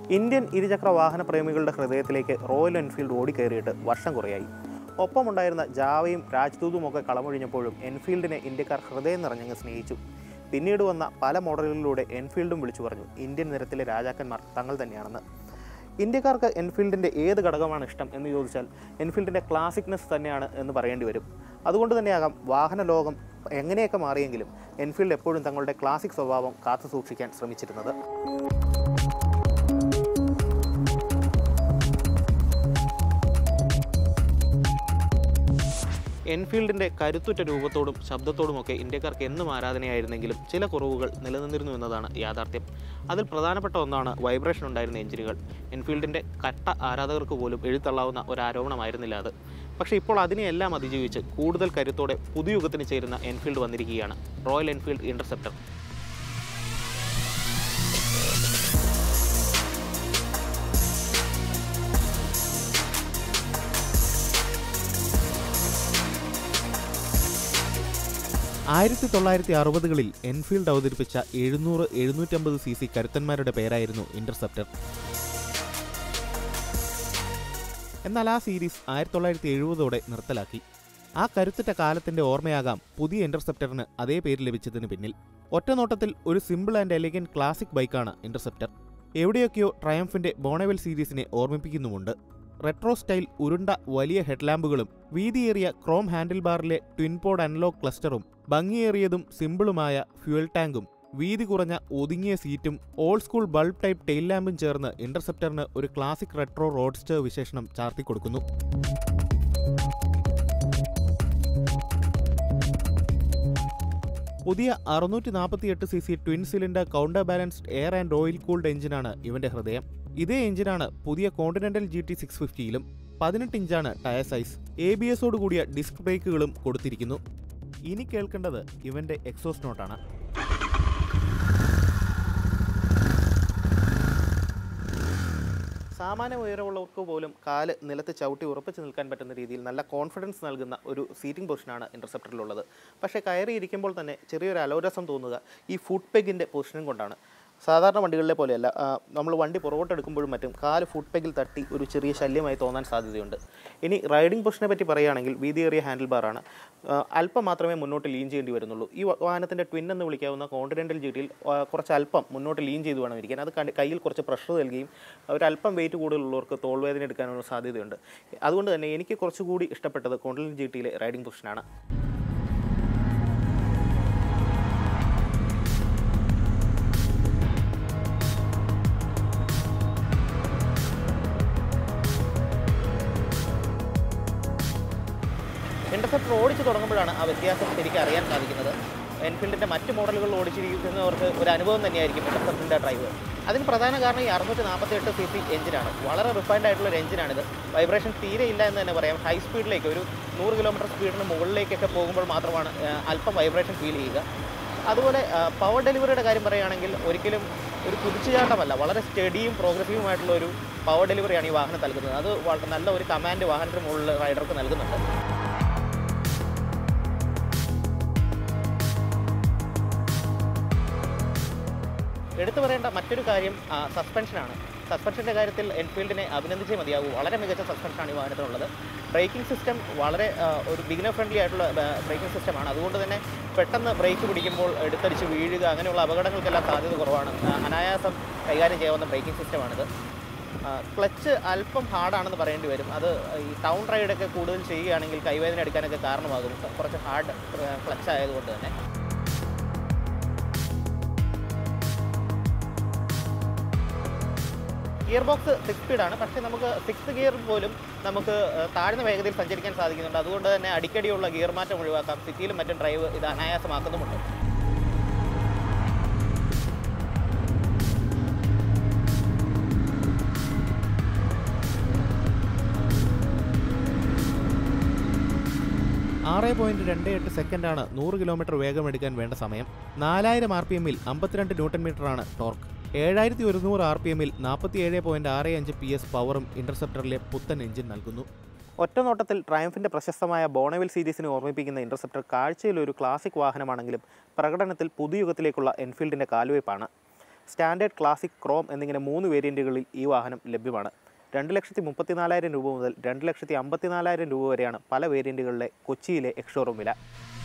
Indian ഇരുചക്ര വാഹന പ്രേമികളുടെ ഹൃദയത്തിലേക്ക് റോയൽ എൻഫീൽഡ് ഓടിക്കയറിയിട്ട് വർഷം കുറയായി ഒപ്പമുണ്ടായിരുന്ന ജാവയും രാജ്ദൂതും ഒക്കെ കളമൊഴിഞ്ഞപ്പോഴും എൻഫീൽഡിനെ ഇന്ത്യക്കാർ ഹൃദയം നിറഞ്ഞങ്ങ് സ്നേഹിച്ചു പിന്നീട് വന്ന പല മോഡലുകളിലൂടെ എൻഫീൽഡും വിളിച്ചു പറഞ്ഞു ഇന്ത്യൻ നിരത്തിലെ രാജാക്കന്മാർ തങ്ങൾ തന്നെയാണെന്ന് ഇന്ത്യക്കാർക്ക് എൻഫീൽഡിൻ്റെ ഏത് ഘടകമാണ് ഇഷ്ടം എന്ന് ചോദിച്ചാൽ എൻഫീൽഡിൻ്റെ ക്ലാസിക്നെസ് തന്നെയാണ് എന്ന് പറയേണ്ടി വരും അതുകൊണ്ട് തന്നെയാകാം വാഹന ലോകം എങ്ങനെയൊക്കെ മാറിയെങ്കിലും എൻഫീൽഡ് എപ്പോഴും തങ്ങളുടെ ക്ലാസിക് സ്വഭാവം കാത്തു സൂക്ഷിക്കാൻ ശ്രമിച്ചിരുന്നത് എൻഫീൽഡിൻ്റെ കരുത്തുറ്റ രൂപത്തോടും ശബ്ദത്തോടുമൊക്കെ ഇന്ത്യക്കാർക്ക് എന്നും ആരാധനയായിരുന്നെങ്കിലും ചില കുറവുകൾ നിലനിന്നിരുന്നു എന്നതാണ് യാഥാർത്ഥ്യം അതിൽ പ്രധാനപ്പെട്ട ഒന്നാണ് വൈബ്രേഷൻ ഉണ്ടായിരുന്ന എഞ്ചിനുകൾ എൻഫീൽഡിൻ്റെ കട്ട ആരാധകർക്ക് പോലും എഴുത്തള്ളാവുന്ന ഒരു ആരോപണമായിരുന്നില്ല അത് പക്ഷേ ഇപ്പോൾ അതിനെയെല്ലാം അതിജീവിച്ച് കൂടുതൽ കരുത്തോടെ പുതുയുഗത്തിന് ചേരുന്ന എൻഫീൽഡ് വന്നിരിക്കുകയാണ് റോയൽ എൻഫീൽഡ് ഇൻ്റർസെപ്റ്റർ ആയിരത്തി തൊള്ളായിരത്തി അറുപതുകളിൽ എൻഫീൽഡ് അവതരിപ്പിച്ച എഴുന്നൂറ് എഴുന്നൂറ്റമ്പത് സി സി കരുത്തന്മാരുടെ പേരായിരുന്നു ഇന്റർസെപ്റ്റർ എന്നാൽ ആ സീരീസ് ആയിരത്തി തൊള്ളായിരത്തി എഴുപതോടെ നിർത്തലാക്കി ആ കരുത്തുറ്റ കാലത്തിന്റെ ഓർമ്മയാകാം പുതിയ ഇന്റർസെപ്റ്ററിന് അതേ പേര് ലഭിച്ചതിന് പിന്നിൽ ഒറ്റനോട്ടത്തിൽ ഒരു സിമ്പിൾ ആൻഡ് എലിഗന്റ് ക്ലാസിക് ബൈക്കാണ് ഇന്റർസെപ്റ്റർ എവിടെയൊക്കെയോ ട്രയംഫിന്റെ ബോണവെൽ സീരീസിനെ ഓർമ്മിപ്പിക്കുന്നുമുണ്ട് റെട്രോ സ്റ്റൈൽ ഉരുണ്ട വലിയ ഹെഡ്ലാമ്പുകളും വീതിയേറിയ ക്രോം ഹാൻഡിൽ ബാറിലെ ട്വിൻപോഡ് അനലോഗ് ക്ലസ്റ്ററും ഭംഗിയേറിയതും സിമ്പിളുമായ ഫ്യൂൽ ടാങ്കും വീതി കുറഞ്ഞ ഒതുങ്ങിയ സീറ്റും old school bulb type tail ലാമ്പും ചേർന്ന് ഇന്റർസെപ്റ്ററിന് ഒരു ക്ലാസിക് റെട്രോ റോഡ്സ്റ്റർ വിശേഷണം ചാർത്തിക്കൊടുക്കുന്നു പുതിയ അറുന്നൂറ്റി നാൽപ്പത്തിയെട്ട് C C twin cylinder counter balanced air and oil cooled എഞ്ചിനാണ് ഇവന്റെ ഹൃദയം ഇതേ എഞ്ചിനാണ് പുതിയ കോണ്ടിനെന്റൽ ജി ടി സിക്സ് ഫിഫ്റ്റിയിലും പതിനെട്ട് ഇഞ്ചാണ് ടയർ സൈസ് എ ബി എസോട് കൂടിയ ഡിസ്ക് ബ്രേക്കുകളും കൊടുത്തിരിക്കുന്നു ഇനി കേൾക്കേണ്ടത് ഇവന്റെ എക്സോസ് നോട്ടാണ് സാമാന്യ ഉയരമുള്ളവർക്ക് പോലും കാല് നിലത്ത് ചവിട്ടി ഉറപ്പിച്ച് നിൽക്കാൻ പറ്റുന്ന രീതിയിൽ നല്ല കോൺഫിഡൻസ് നൽകുന്ന ഒരു സീറ്റിംഗ് പൊസിഷനാണ് ഇൻ്റർസെപ്റ്ററിലുള്ളത് പക്ഷേ കയറിയിരിക്കുമ്പോൾ തന്നെ ചെറിയൊരു അലോരസം തോന്നുക ഈ ഫുഡ് പെഗിൻ്റെ പൊസിഷനും കൊണ്ടാണ് സാധാരണ വണ്ടികളിലെ പോലെയല്ല നമ്മൾ വണ്ടി പുറകോട്ട് എടുക്കുമ്പോഴും മറ്റും കാല് ഫുഡ് പെഗിൽ തട്ടി ഒരു ചെറിയ ശല്യമായി തോന്നാൻ സാധ്യതയുണ്ട് ഇനി റൈഡിംഗ് പൊസിഷനെ പറ്റി പറയുകയാണെങ്കിൽ വീതിയേറിയ ഹാൻഡിൽ ബാറാണ് ആ, അല്പം മാത്രമേ മുന്നോട്ട് ലീൻ ചെയ്യേണ്ടി വരുന്നുള്ളൂ ഈ വ- വാഹനത്തിൻ്റെ ട്വിൻ എന്ന് വിളിക്കാവുന്ന കോണ്ടിനെൻ്റൽ ജി ടിയിൽ കുറച്ച് അല്പം മുന്നോട്ട് ലീൻ ചെയ്ത് വേണം ഇരിക്കാൻ അത് കണ്ട് കയ്യിൽ കുറച്ച് പ്രഷർ നൽകുകയും ഒരല്പം വെയിറ്റ് കൂടുതലുള്ളവർക്ക് തോൾവേദന എടുക്കാനുള്ള സാധ്യതയുണ്ട് അതുകൊണ്ട് തന്നെ എനിക്ക് കുറച്ചുകൂടി ഇഷ്ടപ്പെട്ടത് കോണ്ടിനെൻ്റൽ ജി ടിയിലെ റൈഡിംഗ് പൊസിഷനാണ് ഇൻ്റർസെപ്റ്റർ ഓടിച്ച് തുടങ്ങുമ്പോഴാണ് ആ വ്യത്യാസം ശരിക്കും അറിയാൻ സാധിക്കുന്നത് എൻഫീൽഡിൻ്റെ മറ്റ് മോഡലുകൾ ഓടിച്ചിരിക്കുന്നവർക്ക് ഒരു അനുഭവം തന്നെയായിരിക്കും ഇൻ്റർസെപ്റ്ററിൻ്റെ ഡ്രൈവ് അതിന് പ്രധാന കാരണം ഈ അറുന്നൂറ്റി നാൽപ്പത്തി എട്ട് സി സി എഞ്ചിനാണ് വളരെ റിഫൈൻഡ് ആയിട്ടുള്ള ഒരു എഞ്ചിനാണിത് വൈബ്രേഷൻ തീരെ ഇല്ല എന്ന് തന്നെ പറയാം ഹൈ സ്പീഡിലേക്ക് ഒരു നൂറ് കിലോമീറ്റർ സ്പീഡിന് മുകളിലേക്കൊക്കെ പോകുമ്പോൾ മാത്രമാണ് ആ, അല്പം വൈബ്രേഷൻ ഫീൽ ചെയ്യുക അതുപോലെ പവർ ഡെലിവറിയുടെ കാര്യം പറയുകയാണെങ്കിൽ ഒരിക്കലും ഒരു കുതിച്ചുചാട്ടമല്ല വളരെ സ്റ്റഡിയും പ്രോഗ്രസീവുമായിട്ടുള്ള ഒരു പവർ ഡെലിവറിയാണ് ഈ വാഹനം നൽകുന്നത് അത് വളരെ നല്ല ഒരു കമാൻഡ് വാഹനത്തിന് മുകളിൽ റൈഡർക്ക് നൽകുന്നുണ്ട് എടുത്തു പറയേണ്ട മറ്റൊരു കാര്യം ആ, സസ്പെൻഷനാണ് സസ്പെൻഷൻ്റെ കാര്യത്തിൽ എൻഫീൽഡിനെ അഭിനന്ദിച്ചേ മതിയാകൂ വളരെ മികച്ച സസ്പെൻഷനാണ് ഈ വാഹനത്തിനുള്ളത് ബ്രേക്കിംഗ് സിസ്റ്റം വളരെ ആ, ഒരു ബിഗിനർ ഫ്രണ്ട്ലി ആയിട്ടുള്ള ബ്രേക്കിംഗ് സിസ്റ്റമാണ് അതുകൊണ്ട് തന്നെ പെട്ടെന്ന് ബ്രേക്ക് പിടിക്കുമ്പോൾ എടുത്തടിച്ച് വീഴുക അങ്ങനെയുള്ള അപകടങ്ങൾക്കെല്ലാം സാധ്യത കുറവാണ് ആ, അനായാസം കൈകാര്യം ചെയ്യാവുന്ന ബ്രേക്കിംഗ് സിസ്റ്റമാണിത് ക്ലച്ച് അല്പം ഹാർഡാണെന്ന് പറയേണ്ടി വരും അത് ഈ ടൗൺ റൈഡൊക്കെ കൂടുതൽ ചെയ്യുകയാണെങ്കിൽ കൈവേദന എടുക്കാനൊക്കെ കാരണമാകും കുറച്ച് ഹാർഡ് ക്ലച്ച് ആയതുകൊണ്ട് തന്നെ ഗിയർ ബോക്സ് സിക്സ് സ്പീഡാണ് പക്ഷേ നമുക്ക് സിക്സ് ഗിയർ പോലും നമുക്ക് ഏഹ്, താഴ്ന്ന വേഗതയിൽ സഞ്ചരിക്കാൻ സാധിക്കുന്നുണ്ട് അതുകൊണ്ട് തന്നെ അടിക്കടിയുള്ള ഗിയർ മാറ്റം ഒഴിവാക്കാം സിറ്റിയിലും മറ്റും ഡ്രൈവ് ഇത് അനായാസമാക്കുന്നുമുണ്ട് ആറ് പോയിന്റ് രണ്ട് എട്ട് സെക്കൻഡാണ് നൂറ് കിലോമീറ്റർ വേഗമെടുക്കാൻ വേണ്ട സമയം നാലായിരം ആർ പി എമ്മിൽ അമ്പത്തിരണ്ട് ന്യൂട്ടൺ മീറ്ററാണ് ടോർക്ക് ഏഴായിരത്തി ഒരുന്നൂറ് ആർ പി എമ്മിൽ നാൽപ്പത്തിയേഴ് പോയിന്റ് ആറ് അഞ്ച് പി എസ് പവറും ഇന്റർസെപ്റ്ററിലെ പുത്തൻ എഞ്ചിൻ നൽകുന്നു ഒറ്റനോട്ടത്തിൽ ട്രയംഫിൻ്റെ പ്രശസ്തമായ ബോണവിൽ സീരീസിനെ ഓർമ്മിപ്പിക്കുന്ന ഇന്റർസെപ്റ്റർ കാഴ്ചയിൽ ഒരു ക്ലാസിക് വാഹനമാണെങ്കിലും പ്രകടനത്തിൽ പുതുയുഗത്തിലേക്കുള്ള എൻഫീൽഡിൻ്റെ കാൽവയ്പ്പാണ് സ്റ്റാൻഡേർഡ് ക്ലാസിക് ക്രോം എന്നിങ്ങനെ മൂന്ന് വേരിയൻറ്റുകളിൽ ഈ വാഹനം ലഭ്യമാണ് രണ്ട് ലക്ഷത്തി മുപ്പത്തിനാലായിരം രൂപ മുതൽ രണ്ട് ലക്ഷത്തി അമ്പത്തിനാലായിരം രൂപ വരെയാണ് പല വേരിയൻറ്റുകളിലെ കൊച്ചിയിലെ എക്സ്ഷോറൂം വില